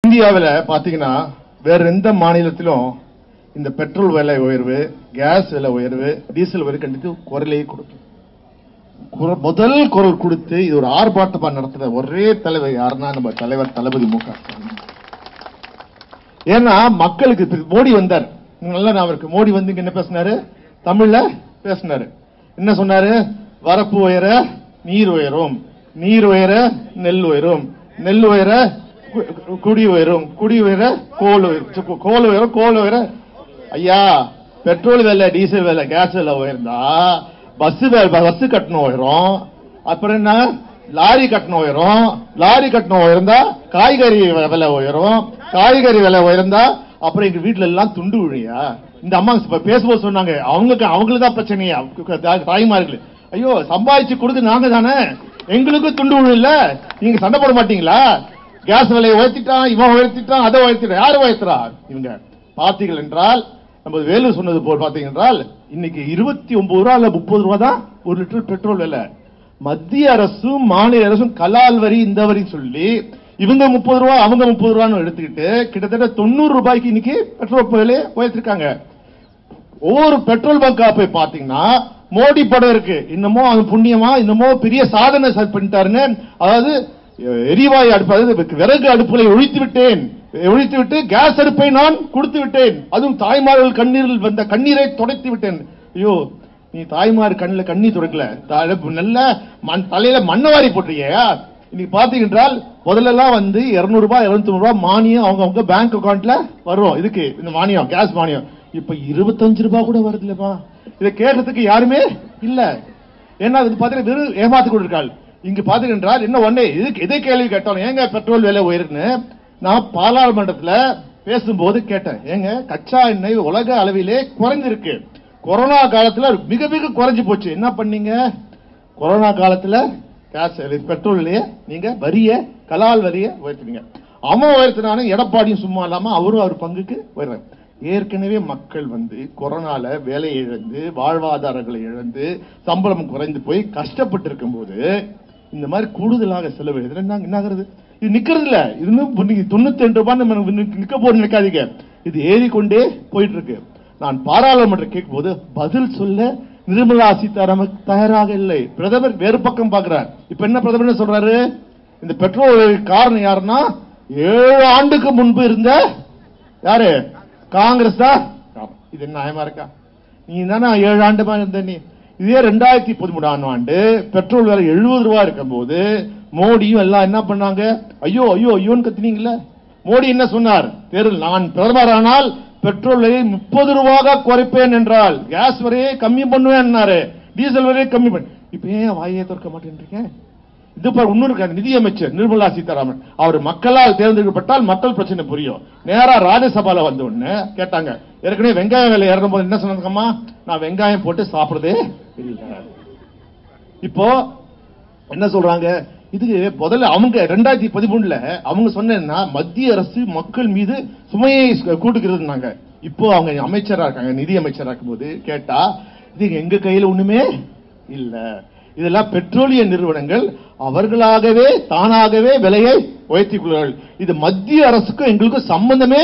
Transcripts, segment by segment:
இந்தியாவில் பாத்தீங்கன்னா வேற எந்த மாநிலத்திலும் இந்த பெட்ரோல் விலை உயர்வு கேஸ் விலை உயர்வு டீசல் விலை கண்டித்து குரலே கொடுக்கும் குர- முதல் குரல் கொடுத்து இது ஒரு ஆர்ப்பாட்டமா நடத்துற ஒரே தலைவர் யாருன்னா நம்ம தலைவர் தளபதி மு க ஸ்டாலின் ஏன்னா மக்களுக்கு இப்ப மோடி வந்தார் நல்லா நான் அவருக்கு மோடி வந்து இங்க என்ன பேசினாரு தமிழ்ல பேசினாரு என்ன சொன்னாரு வரப்பு உயர நீர் உயரும் நீர் உயர நெல் உயரும் நெல் உயர கு- குடி உயரும் குடி உயர கோல் உயரும் சு- கோல் உயரும் கோல் உயர ஐயா பெட்ரோல் விலை டீசல் விலை கேஸ் விலை உயர்ந்தா பஸ் பஸ் கட்டணம் உயரும் அப்புறம் என்ன லாரி கட்டணம் உயரும் லாரி கட்டணம் உயர்ந்தா காய்கறி வி- விலை உயரும் காய்கறி விலை உயர்ந்தா அப்புறம் எங்க வீட்ல எல்லாம் துண்டு விழியா இந்த அம்மா இப்ப பேசும்போது சொன்னாங்க அவங்களுக்கு அவங்களுக்கு தான் பிரச்சனையா தா- தாய்மார்கள் ஐயோ சம்பாதிச்சு கொடுக்க நாங்க தானே எங்களுக்கும் துண்டு விழு இல்ல நீங்க சண்டை போட மாட்டீங்களா கேஸ் விலையை உயர்த்திட்டான் இவன் உயர்த்திட்டான் அதை உயர்த்திட்டான் யாரு உயர்த்துறா இவங்க பார்த்தீர்கள் என்றால் நம்ம வேலு சொன்னது போல் பார்த்தீங்க என்றால் இன்னைக்கு இருபத்தி ஒன்பது ரூபா இல்ல முப்பது ரூபா தான் ஒரு லிட்டர் பெட்ரோல் விலை மத்திய அரசும் மாநில அரசும் கலால் வரி இந்த வரி சொல்லி இவங்க முப்பது ரூபா அவங்க முப்பது ரூபான்னு எடுத்துக்கிட்டு கிட்டத்தட்ட தொண்ணூறு ரூபாய்க்கு இன்னைக்கு பெட்ரோல் விலையை உயர்த்திருக்காங்க ஒவ்வொரு பெட்ரோல் பங்கா போய் பாத்தீங்கன்னா மோடி படம் இருக்கு இன்னமோ அது புண்ணியமா இன்னமோ பெரிய சாதனை ச- பண்ணிட்டாருன்னு அதாவது எ- எரிவாயு அடுப்பு அதாவது விறகு அடுப்புகளை ஒழித்து விட்டேன் ஒழித்து விட்டு கேஸ் அடுப்பை நான் கொடுத்து விட்டேன் அதுவும் தாய்மார்கள் கண்ணீரில் வந்த கண்ணீரை துடைத்து விட்டேன் ஐயோ நீ தாய்மார் கண்ணுல கண்ணீர் துடைக்கல த- நல்ல மண் தலையில மண்ணை வாரி போட்டிருக்கியா இன்னைக்கு பாத்தீங்கன்றால் முதல்ல எல்லாம் வந்து 200 ரூபாய் 250 ரூபாய் மானியம் அவங்க அவங்க பேங்க் அக்கவுண்ட்ல வரும் இதுக்கு இந்த மானியம் கேஸ் மானியம் இப்ப 25 ரூபாய் கூட வருது இல்லப்பா இதை கேட்டதுக்கு யாருமே இல்ல ஏன்னா அது பாத்தீங்கன்னா வெறும் ஏமாத்து கொண்டிருக்காள் இங்க பாத்தீங்கன்றால் என்ன ஒண்ணே இதுக்கு இதே கேள்வி கேட்டோம் ஏங்க பெட்ரோல் விலை உயருன்னு நான் பாராளுமன்றத்துல பேசும்போது கேட்டேன் ஏங்க கச்சா எண்ணெய் உலக அளவிலே குறைஞ்சிருக்கு கொரோனா காலத்துல மிக மிக குறைஞ்சு போச்சு என்ன பண்ணீங்க கொரோனா காலத்துல கேஸ் பெட்ரோல்லையே நீங்க வரிய கலால் வரிய உயர்த்தினீங்க அவன் உயர்த்தினாலும் எடப்பாடியும் சும்மா இல்லாம அவரும் அவர் பங்குக்கு உயர்றாரு ஏற்கனவே மக்கள் வந்து கொரோனால வேலை இழந்து வாழ்வாதாரங்களை இழந்து சம்பளம் குறைந்து போய் கஷ்டப்பட்டு இருக்கும்போது இந்த மாதிரி கூடுதலாக செலவு இதுல என்ன என்ன ஆகுறது இது நிக்கிறது இல்ல இது இன்னும் நீங்க தொண்ணூத்தி ரெண்டு ரூபாய் நம்ம நிக்க- நிக்க போறது நினைக்காதீங்க இது ஏறிக்கொண்டே போயிட்டு இருக்கு நான் பாராளுமன்றம் கேட்கும்போது பதில் சொல்ல நிர்மலா சீதாராமன் தயாராக இல்லை பிரதமர் வேறு பக்கம் பார்க்கிறார் இப்ப என்ன பிரதமர் என்ன சொல்றாரு இந்த பெட்ரோல் விலைக்கு காரணம் யாருன்னா ஏழு ஆண்டுக்கு முன்பு இருந்த யாரு காங்கிரஸ் தான் காரணம். இது என்ன நியாயமா இருக்கா நீ தானே ஏழு ஆண்டுமா இருந்த நீ இதே ரெண்டாயிரத்தி பதிமூணாம் ஆண்டு பெட்ரோல் விலை எழுபது ரூபாய் இருக்கும்போது மோடியும் எல்லாம் என்ன பண்ணாங்க ஐயோ ஐயோ ஐயோன்னு கத்துனீங்கல்ல மோடி என்ன சொன்னார் தேர்தல் நான் பிரதமர் ஆனால் பெட்ரோல் விலையை முப்பது ரூபாக குறைப்பேன் என்றால் கேஸ் வரையே கம்மி பண்ணுவேன் டீசல் வரையே கம்மி பண்ண இப்ப ஏன் வாயை திறக்க மாட்டேன்றீங்க இது பாரு இன்னொரு கா- நிதியமைச்சர் நிர்மலா சீதாராமன் அவர் மக்களால் தேர்ந்தெடுக்கப்பட்டால் மக்கள் பிரச்சனை புரியும் நேரா ராஜ்யசபால வந்த உடனே கேட்டாங்க ஏற்கனவே வெங்காயம் விலை ஏறும் போது என்ன சொன்னாங்கம்மா நான் வெங்காயம் போட்டு சாப்பிடுறதே இல்லை இப்போ என்ன சொல்றாங்க இதுக்கு முதல்ல அவங்க ரெண்டாயிரத்தி பதிமூணுல அவங்க சொன்னா மத்திய அரசு மக்கள் மீது சுமையை கூட்டுகிறதுனாங்க இப்போ அவங்க அமைச்சரா இருக்காங்க நிதி அமைச்சரா இருக்கும்போது கேட்டா இது எங்க கையில ஒண்ணுமே இல்ல இதெல்லாம் பெட்ரோலிய நிறுவனங்கள் அவர்களாகவே தானாகவே விலையை உயர்த்திக் கொள்வார்கள் இது மத்திய அரசுக்கும் எங்களுக்கும் சம்பந்தமே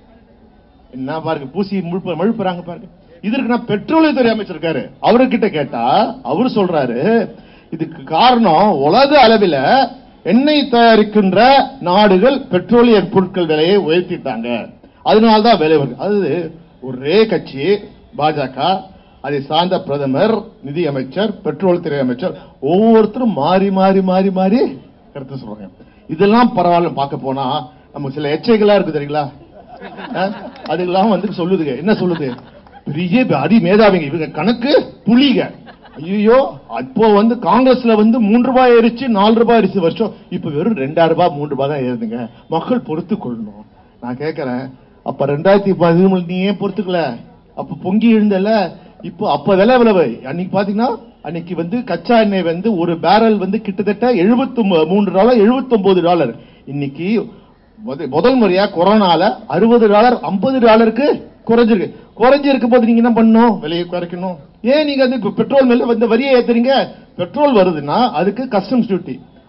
என்ன பாருங்க பூசி முழுப்ப மழுப்புறாங்க பாருங்க இதற்கு நான் பெட்ரோலியத்துறை அமைச்சர் இருக்காரு அவர்கிட்ட கேட்டா அவர் சொல்றாரு இதுக்கு காரணம் உலக அளவில எண்ணெய் தயாரிக்கின்ற நாடுகள் பெட்ரோலிய பொருட்கள் விலையை உயர்த்திட்டாங்க அதனால்தான் விலை வருது அது ஒரே கட்சி பாஜக அதை சார்ந்த பிரதமர் நிதி அமைச்சர் பெட்ரோல் துறை அமைச்சர் ஒவ்வொருத்தரும் மாறி மாறி மாறி மாறி கருத்து சொல்றாங்க இதெல்லாம் பரவாயில்ல பார்க்க போனா நம்ம சில எச்சைகளா இருக்கு தெரியுங்களா அஹ், அதுக்கெல்லாம் வந்து சொல்லுதுங்க என்ன சொல்லுது பெரிய அதி மேதாவிங்க இவங்க கணக்கு புலிக ஐயோ அப்போ வந்து காங்கிரஸ்ல வந்து மூன்று ரூபாய் ஏறிச்சு நாலு ரூபாய் ஏறிச்சு வருஷம் இப்ப வெறும் ரெண்டாயிரம் ரூபாய் மூன்று ரூபாய் தான் ஏறுதுங்க மக்கள் பொறுத்து கொள்ளணும் நான் கேட்கறேன் அப்ப ரெண்டாயிரத்தி பதிமூணு நீ ஏன் பொறுத்துக்கல அப்ப பொங்கி எழுந்தல இப்போ அப்ப விலை எவ்வளவு அன்னைக்கு பாத்தீங்கன்னா அன்னைக்கு வந்து கச்சா எண்ணெய் வந்து ஒரு பேரல் வந்து கிட்டத்தட்ட எழுபத்தி மூன்று டாலர் எழுபத்தி டாலர் இன்னைக்கு முத- முதல் முறையா கொரோனால அறுபது டாலர் ஐம்பது டாலருக்கு குறைஞ்சிருக்கு குறைஞ்சிருக்கும் போது நீங்க என்ன பண்ணணும் விலையை குறைக்கணும் ஏன் நீங்க வந்து இப்ப பெட்ரோல் மேல வந்து வரியை ஏத்துறீங்க பெட்ரோல் வருதுன்னா அதுக்கு கஸ்டம்ஸ் டியூட்டி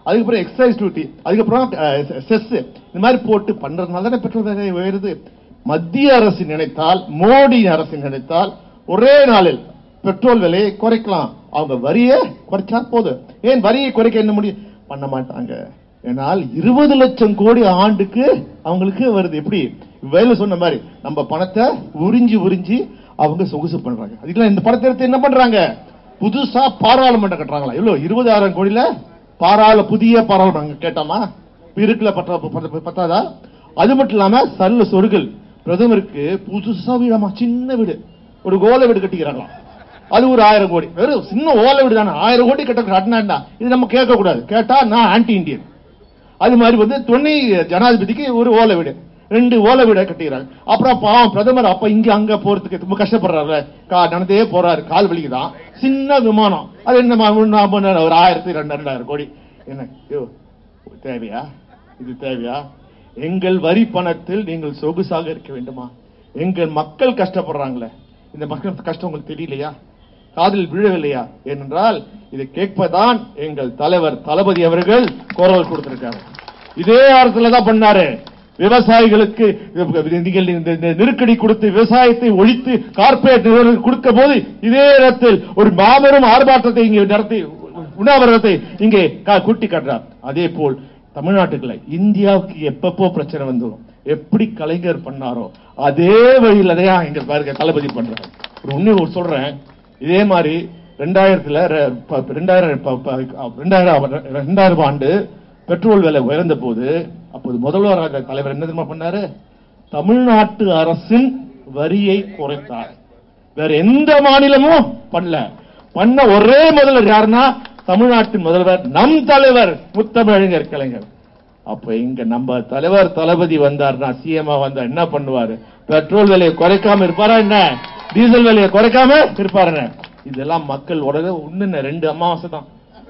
அதுக்கப்புறம் எக்ஸைஸ் டியூட்டி அதுக்கப்புறம் செஸ் இந்த மாதிரி போட்டு பண்றதுனால தானே பெட்ரோல் விலை உயருது மத்திய அரசு நினைத்தால் மோடி அரசு நினைத்தால் ஒரே நாளில் பெட்ரோல் விலையை குறைக்கலாம் அவங்க வரியை குறைச்சா போதும் ஏன் வரியை குறைக்க என்ன முடியும் பண்ண மாட்டாங்க ஏனால் இருபது லட்சம் கோடி ஆண்டுக்கு அவங்களுக்கு வருது எப்படி வேலை சொன்ன மாதிரி நம்ம பணத்தை உறிஞ்சி உறிஞ்சி அவங்க சொகுசு பண்றாங்க அதுக்கெல்லாம் இந்த பணத்தை எடுத்து என்ன பண்றாங்க புதுசா பாராளுமன்றம் கட்டுறாங்களா எவ்வளவு இருபதாயிரம் கோடியில பாராள புதிய பாராளுமன்றம் கேட்டாமா இருக்குல பற்றா பத்த- பத்தாதா அது மட்டும் இல்லாம சல்ல சொருகல் பிரதமருக்கு புதுசா வீடாமா சின்ன வீடு ஒரு கோல வீடு கட்டிக்கிறாங்களாம் அது ஒரு ஆயிரம் கோடி வெறும் சின்ன ஓலை வீடு தானே ஆயிரம் கோடி கட்ட கட்டினா இது நம்ம கேட்க கூடாது கேட்டா நான் ஆன்டி இந்தியன் அது மாதிரி வந்து துணை ஜனாதிபதிக்கு ஒரு ஓலை வீடு ரெண்டு ஓலை வீடை கட்டிக்கிறாங்க அப்புறம் பாவம் பிரதமர் அப்ப இங்க அங்க போறதுக்கு ரொம்ப கஷ்டப்படுறாரு கா நடந்தே போறாரு கால் வலிக்குதான் சின்ன விமானம் அது என்ன மா- மூணு நாலு மணி நேரம், ஒரு ஆயிரத்தி ரெண்டு ரெண்டாயிரம் கோடி என்ன ஐயோ, தேவையா இது தேவையா எங்கள் வரி பணத்தில் நீங்கள் சொகுசாக இருக்க வேண்டுமா எங்கள் மக்கள் கஷ்டப்படுறாங்களே இந்த மக்கள் கஷ்டம் உங்களுக்கு தெரியலையா காதில் விழவில்லையா ஏனென்றால் இதை கேட்பதான் எங்கள் தலைவர் தளபதி அவர்கள் குரல் கொடுத்திருக்காரு இதே அரசுல தான் பண்ணாரு விவசாயிகளுக்கு நீங்கள் இந்த இந்த நெருக்கடி கொடுத்து விவசாயத்தை ஒழித்து கார்ப்பரேட் நிறுவனங்களுக்கு கொடுக்க போது இதே இடத்தில் ஒரு மாபெரும் ஆர்ப்பாட்டத்தை இங்கே நடத்தி உண்ணாவிரதத்தை இங்கே கா- கூட்டி காட்டுறார் அதே போல் தமிழ்நாட்டுக்குள்ள இந்தியாவுக்கு எப்பப்போ பிரச்சனை வந்துரும் எப்படி கலைஞர் பண்ணாரோ அதே வழியில தான் எங்க பாருங்க தளபதி பண்றாரு ஒரு உண்மை ஒரு சொல்றேன் இதே மாதிரி ரெண்டாயிரத்துல ரெ- ப- ரெண்டாயிரம் ப- ப- ரெண்டாயிரம் ரெண்டாயிரம் ஆண்டு பெட்ரோல் விலை உயர்ந்த போது அப்போது முதல்வராக தலைவர் என்ன தெரியுமா பண்ணாரு தமிழ்நாட்டு அரசின் வரியை குறைத்தார் வேற எந்த மாநிலமும் பண்ணல பண்ண ஒரே முதல்வர் யாருன்னா தமிழ்நாட்டின் முதல்வர் நம் தலைவர் முத்தமிழர் கலைஞர் அப்ப இங்க நம்ம தலைவர் தளபதி வந்தார்னா சிஎம்ஆ வந்தா என்ன பண்ணுவாரு பெட்ரோல் விலையை குறைக்காம இருப்பாரா என்ன டீசல் விலையை குறைக்காம இருப்பாரு என்ன? இதெல்லாம் மக்கள் உடனே ஒண்ணு ரெண்டு அமாவாசை தான்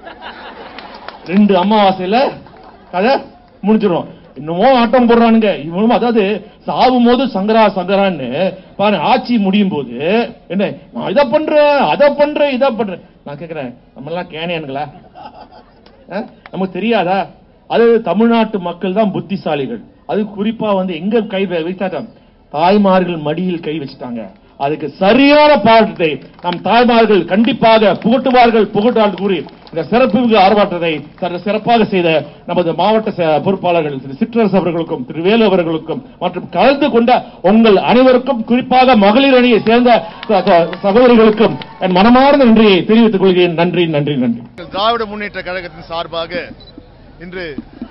ரெண்டு அமாவாசையில கதை முடிஞ்சிரும் இன்னமோ ஆட்டம் போடுறானுங்க இவனும் அதாவது சாவும் போது சங்கரா சங்கரான்னு பாரு ஆட்சி முடியும் போது என்ன நான் இதை பண்றேன் அதை பண்றேன் இதை பண்றேன் நான் கேக்குறேன் நம்ம எல்லாம் கேனியானுங்களா அஹ்? நமக்கு தெரியாதா அது தமிழ்நாட்டு மக்கள் தான் புத்திசாலிகள் அது குறிப்பா வந்து எங்க கை வை- வைத்தாங்க தாய்மார்கள் மடியில் கை வச்சுட்டாங்க அதுக்கு சரியான பாடத்தை நம் தாய்மார்கள் கண்டிப்பாக புகட்டுவார்கள் புகட்டால் கூறி இந்த சிறப்பு மிகு ஆர்ப்பாட்டத்தை தர சிறப்பாக செய்த நமது மாவட்ட ச- பொறுப்பாளர்கள் திரு சிற்றரசு அவர்களுக்கும் திரு வேலு அவர்களுக்கும் மற்றும் கலந்து கொண்ட உங்கள் அனைவருக்கும் குறிப்பாக மகளிர் அணியை சேர்ந்த ச- ச- சகோதரிகளுக்கும் என் மனமார்ந்த நன்றியை தெரிவித்துக் கொள்கிறேன் நன்றி நன்றி நன்றி திராவிட முன்னேற்ற கழகத்தின் சார்பாக இன்று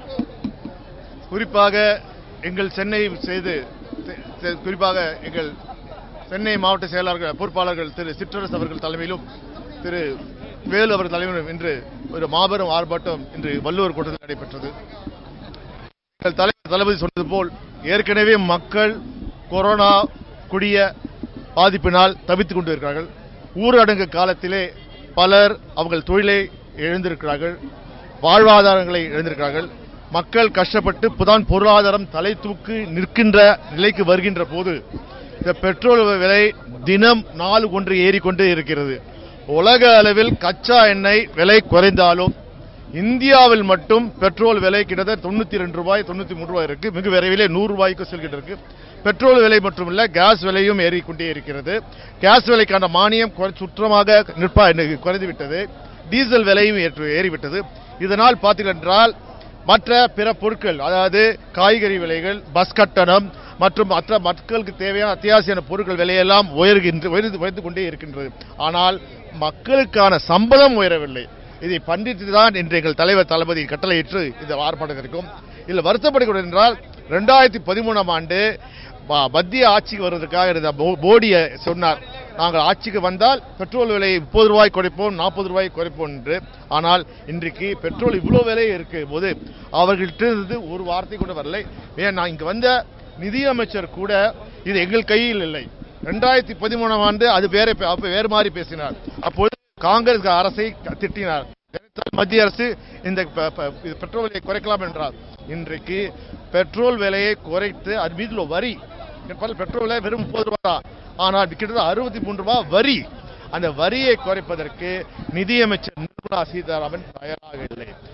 குறிப்பாக எங்கள் சென்னை செய்து செ- செ- குறிப்பாக எங்கள் சென்னை மாவட்ட செயலாளர்கள் பொறுப்பாளர்கள் திரு சிற்றரசு அவர்கள் தலைமையிலும் திரு வேலு அவர்கள் தலைமையிலும் இன்று ஒரு மாபெரும் ஆர்ப்பாட்டம் இன்று வள்ளுவர் கூட்டத்தில் நடைபெற்றது எங்கள் தலைவர் தளபதி சொன்னது போல் ஏற்கனவே மக்கள் கொரோனா கொடிய பாதிப்பினால் தவித்துக் கொண்டிருக்கிறார்கள் ஊரடங்கு காலத்திலே பலர் அவங்கள் தொழிலை இழந்திருக்கிறார்கள் வாழ்வாதாரங்களை இழந்திருக்கிறார்கள் மக்கள் கஷ்டப்பட்டு புதான் பொருளாதாரம் தலை தூக்கி நிற்கின்ற நிலைக்கு வருகின்ற போது இந்த பெட்ரோல் விலை தினம் நாலு ஒன்று ஏறிக்கொண்டே இருக்கிறது உலக அளவில் கச்சா எண்ணெய் விலை குறைந்தாலும் இந்தியாவில் மட்டும் பெட்ரோல் விலை கிட்டத்தட்ட தொண்ணூத்தி ரெண்டு ரூபாய் தொண்ணூத்தி மூணு ரூபாய் இருக்கு மிக விரைவிலே நூறு ரூபாய்க்கு செல்கிட்டு இருக்கு பெட்ரோல் விலை மட்டுமல்ல கேஸ் விலையும் ஏறிக்கொண்டே இருக்கிறது கேஸ் விலைக்கான மானியம் குறை- சுற்றமாக நிற்பா குறைந்து விட்டது டீசல் விலையும் ஏற்று ஏறிவிட்டது இதனால் பார்த்தீர்கள் என்றால் மற்ற பிற பொருட்கள் அதாவது காய்கறி விலைகள் பஸ் கட்டணம் மற்றும் மற்ற மக்களுக்கு தேவையான அத்தியாவசிய பொருட்கள் விலையெல்லாம் உயர்கின்ற உயர்ந்து உயர்ந்து கொண்டே இருக்கின்றது ஆனால் மக்களுக்கான சம்பளம் உயரவில்லை இதை பண்டித்து தான் இன்று எங்கள் தலைவர் தளபதி கட்டளையிட்டு இந்த ஆர்ப்பாட்டத்திற்கும் இதில் வருத்தப்படுகிறது என்றால் ரெண்டாயிரத்தி பதிமூணாம் ஆண்டு ம- மத்திய ஆட்சிக்கு வருவதற்காக இருந்த மோ- மோடியை சொன்னார் நாங்கள் ஆட்சிக்கு வந்தால் பெட்ரோல் விலையை முப்பது ரூபாய் குறைப்போம் நாற்பது ரூபாய் குறைப்போம் என்று ஆனால் இன்றைக்கு பெட்ரோல் இவ்வளவு விலை இருக்கு போது அவர்கள்ட்ட இருந்து ஒரு வார்த்தை கூட வரலை ஏன் நான் இங்கு வந்த நிதியமைச்சர் கூட இது எங்கள் கையில் இல்லை ரெண்டாயிரத்தி பதிமூணாம் ஆண்டு அது வேற பே- அப்ப வேறு மாதிரி பேசினார் அப்பொழுது காங்கிரஸ் அரசை க- திட்டினார் நினைத்தால் மத்திய அரசு இந்த ப- ப- இது பெட்ரோல் விலையை குறைக்கலாம் என்றார் இன்றைக்கு பெட்ரோல் விலையை குறைத்து அது மீது உள்ள வரி இப்ப பெட்ரோல் விலை வெறும் முப்பது ரூபாய் தான். ஆனால் கிட்டத்தட்ட அறுபத்தி மூன்று ரூபாய் வரி அந்த வரியை குறைப்பதற்கு நிதியமைச்சர் நிர்மலா சீதாராமன் தயாராக இல்லை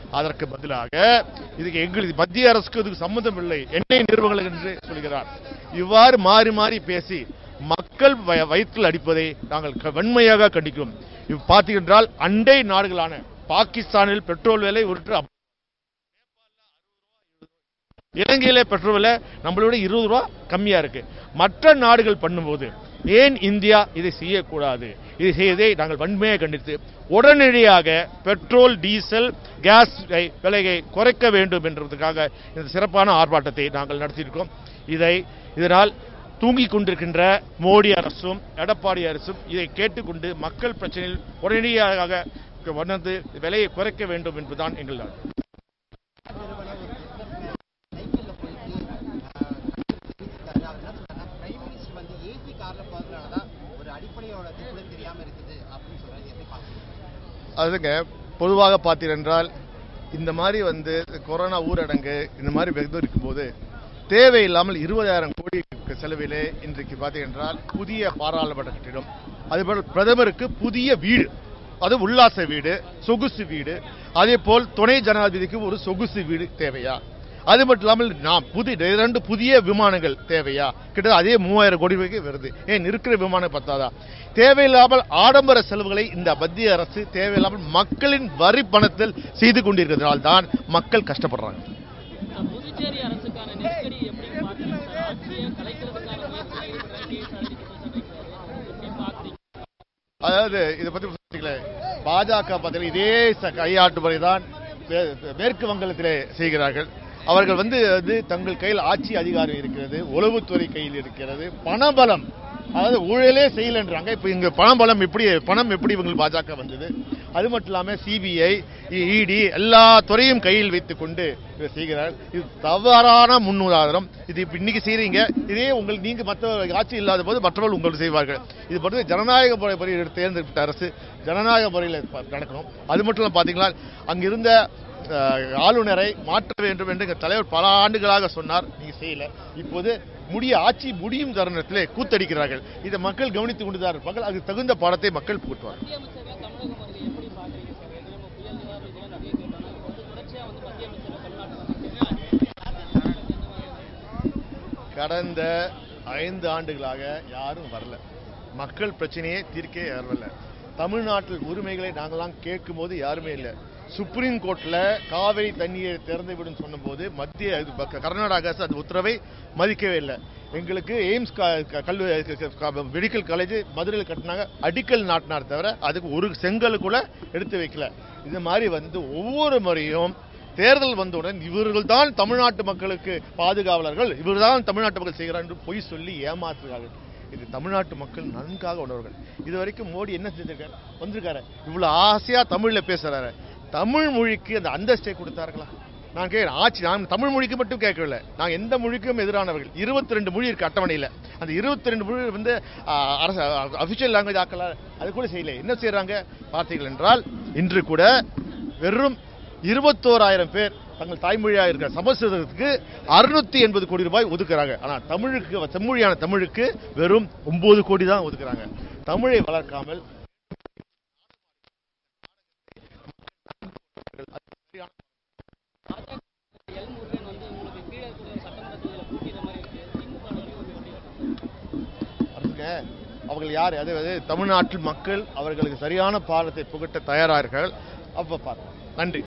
அதற்கு பதிலாக இதுக்கு எங்களுக்கு மத்திய அரசுக்கு இதுக்கு சம்மந்தம் இல்லை எண்ணெய் நிறுவனங்கள் என்று சொல்கிறார் இவ்வாறு மாறி மாறி பேசி மக்கள் வய- வயிற்றில் அடிப்பதை நாங்கள் க- வன்மையாக கண்டிக்கிறோம் இவ் பார்த்தீங்கன்றால் அண்டை நாடுகளான பாகிஸ்தானில் பெட்ரோல் விலை ஒரு லிட்டர் இலங்கையில பெட்ரோல் விலை நம்மளோட இருபது ரூபா கம்மியா இருக்கு மற்ற நாடுகள் பண்ணும்போது ஏன் இந்தியா இதை செய்யக்கூடாது இது செய்வதை நாங்கள் வன்மையாக கண்டித்து உடனடியாக பெட்ரோல் டீசல் கேஸ் ஐ- விலையை குறைக்க வேண்டும் என்றதுக்காக இந்த சிறப்பான ஆர்ப்பாட்டத்தை நாங்கள் நடத்தியிருக்கோம் இதை இதனால் தூங்கிக் கொண்டிருக்கின்ற மோடி அரசும் எடப்பாடி அரசும் இதை கேட்டுக்கொண்டு மக்கள் பிரச்சனையில் உடனடியாக உணர்ந்து விலையை குறைக்க வேண்டும் என்பதுதான் எங்கள் நாடு. சைக்கிள்ல போயிட்டு இருக்காரு அவர் என்ன சொல்றாருன்னா பிரைம் மினிஸ்டர் வந்து ஏசி கார்ல போறதுனால தான் ஒரு அடிப்படையோட இது கூட தெரியாம இருக்குது அப்படின்னு சொல்றாரு எப்படி பாக்குறீங்க அதுங்க பொதுவாக பார்த்தீர்கள் இந்த மாதிரி வந்து கொரோனா ஊரடங்கு இந்த மாதிரி வெகு இருக்கும்போது தேவையில்லாமல் இருபதாயிரம் கோடி செலவிலே இன்றைக்கு பார்த்தீங்கன்றால் புதிய பாராளுமன்ற கட்டிடம் அதேபோல் பிரதமருக்கு புதிய வீடு அது உல்லாச வீடு சொகுசு வீடு அதே போல் துணை ஜனாதிபதிக்கு ஒரு சொகுசு வீடு தேவையா அது மட்டும் இல்லாமல் நாம் புதிய இரண்டு புதிய விமானங்கள் தேவையா கிட்ட அதே மூவாயிரம் கோடி ரூபாய்க்கு வருது ஏன் இருக்கிற விமானம் பத்தாதா தேவையில்லாமல் ஆடம்பர செலவுகளை இந்த மத்திய அரசு தேவையில்லாமல் மக்களின் வரி பணத்தில் செய்து கொண்டிருக்கிறதுனால தான் மக்கள் கஷ்டப்படுறாங்க சார், புதுச்சேரி அரசுக்கான நெருக்கடி எப்படி பார்க்குறீங்க சார் ஆட்சியை கலைக்கிறதுக்கான முயற்சியை ஈடுபடுறாங்க, எப்படி பார்க்குறீங்க அதாவது இதை பத்தி சொல்றீங்களே பாஜக பார்த்தீங்கன்னா இதே ச- கையாட்டு முறை தான் மேற்கு வங்கத்திலே செய்கிறார்கள் அவர்கள் வந்து வந்து தங்கள் கையில் ஆட்சி அதிகாரம் இருக்கிறது உளவுத்துறை கையில் இருக்கிறது பணபலம் அதாவது ஊழலே செய்யலன்றாங்க இப்ப இங்க பணபலம் எப்படி பணம் எப்படி இவங்களுக்கு பாஜக வந்தது அது மட்டும் இல்லாம சிபிஐ இடி எல்லா துறையும் கையில் வைத்துக் கொண்டு இதை செய்கிறார் இது தவறான முன்னுதாரணம் இது இப்ப இன்னைக்கு செய்றீங்க இதே உங்களுக்கு நீங்க மற்ற ஆட்சி இல்லாத போது மற்றவர்கள் உங்களுக்கு செய்வார்கள் இது பொறுத்து ஜனநாயக முறை முறையில் தேர்ந்தெடுத்த அரசு ஜனநாயக முறையில் ப- நடக்கணும் அது மட்டும் இல்லாம பாத்தீங்களா அங்கிருந்த அஹ், ஆளுநரை மாற்ற வேண்டும் என்று எங்கள் தலைவர் பல ஆண்டுகளாக சொன்னார் நீங்க செய்யல இப்போது முடிய ஆட்சி முடியும் தருணத்திலே கூத்தடிக்கிறார்கள் இதை மக்கள் கவனித்துக் கொண்டுதான் இருப்பார்கள் அதுக்கு தகுந்த பாடத்தை மக்கள் புகட்டுவார்கள் மத்திய அமைச்சர்கள் தமிழகம் வருகை எப்படி பார்க்குறீங்க சார் ஏற்கனவே நம்ம புயல் நிவாரண இதெல்லாம் நிறைய கேட்டோம் இப்போ வந்து தொடர்ச்சியாக வந்து மத்திய அமைச்சர்கள் தமிழ்நாட்டுக்கு வந்திருக்காங்க. கடந்த ஐந்து ஆண்டுகளாக யாரும் வரல மக்கள் பிரச்சனையை தீர்க்கே வரல தமிழ்நாட்டில் உரிமைகளை நாங்களாம் கேட்கும்போது யாருமே இல்லை சுப்ரீம் கோர்ட்ல காவிரி தண்ணியை திறந்து விடும் சொன்னபோது மத்திய இது ப- கர்நாடக அரசு அந்த உத்தரவை மதிக்கவே இல்லை எங்களுக்கு எய்ம்ஸ் க- க- கல்லு க- க- மெடிக்கல் காலேஜ் மதுரையில் கட்டினாங்க அடிக்கல் நாட்டினார் தவிர அதுக்கு ஒரு செங்கல் கூட எடுத்து வைக்கல இது மாதிரி வந்து ஒவ்வொரு முறையும் தேர்தல் வந்தவுடன் இவர்கள் தான் தமிழ்நாட்டு மக்களுக்கு பாதுகாவலர்கள் இவர்தான் தமிழ்நாட்டு மக்கள் செய்கிறார் என்று பொய் சொல்லி ஏமாற்றுகிறார்கள் இது தமிழ்நாட்டு மக்கள் நன்காக உணர்வர்கள் இது வரைக்கும் மோடி என்ன செஞ்சிருக்காரு வந்திருக்காரு இவ்வளவு ஆசையா தமிழ்ல பேசுறாரு தமிழ் மொழிக்கு அந்த அந்தஸ்தை கொடுத்தார்களா நான் கேட்கிறேன் ஆட்சி நான் தமிழ் மொழிக்கு மட்டும் கேட்கவில்லை நான் எந்த மொழிக்கும் எதிரானவர்கள் இருபத்தி ரெண்டு மொழி இருக்கு அட்டவணையில் அந்த இருபத்தி ரெண்டு மொழி வந்து ஆ, அரசு அபிஷியல் லாங்குவேஜ் ஆக்கல அது கூட செய்யல என்ன செய்றாங்க பார்த்தீர்கள் என்றால் இன்று கூட வெறும் இருபத்தோராயிரம் பேர் தங்கள் தாய்மொழியாக இருக்கிற சமஸ்கிருதத்துக்கு அறுநூத்தி எண்பது கோடி ரூபாய் ஒதுக்குறாங்க ஆனா தமிழுக்கு செம்மொழியான தமிழுக்கு வெறும் ஒன்பது கோடி தான் ஒதுக்குறாங்க தமிழை வளர்க்காமல் எல் முருகன் வந்து உங்களுக்கு கீழே இருக்கிற சட்டமன்ற தொகுதியில் போட்டியிட மாதிரி இருக்கு திமுக வரையும் எப்படி அரசுங்க அவர்கள் யார் அதாவது தமிழ்நாட்டில் மக்கள் அவர்களுக்கு சரியான பாடத்தை புகட்ட தயாரார்கள் அப்ப பாருங்க நன்றி